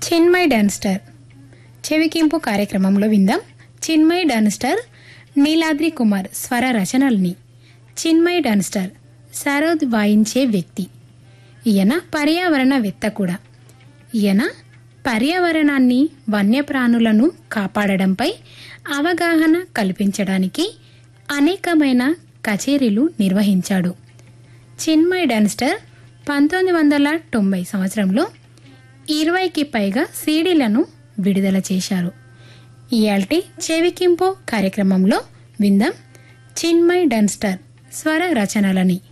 చిన్మయ్ డన్స్టర్ చెవికింపు కార్యక్రమంలో విందాం చిన్మయ్ డన్స్టర్ నీలాద్రి కుమార్ స్వర రచనల్ని చిన్మయ్ డన్స్టర్ సరోద్ వాయించే వ్యక్తి ఈయన పర్యావరణవేత్త కూడా ఈయన పర్యావరణాన్ని వన్యప్రాణులను కాపాడడంపై అవగాహన కల్పించడానికి అనేకమైన కచేరీలు నిర్వహించాడు చిన్మయ్ డన్స్టర్ పంతొమ్మిది వందల తొంభై సంవత్సరంలో ఇరవైకి పైగా సీడీలను విడుదల చేశారు ఇయాల్టి చెవికింపు కార్యక్రమంలో విందాం చిన్మయ్ డన్స్టర్ స్వర రచనలని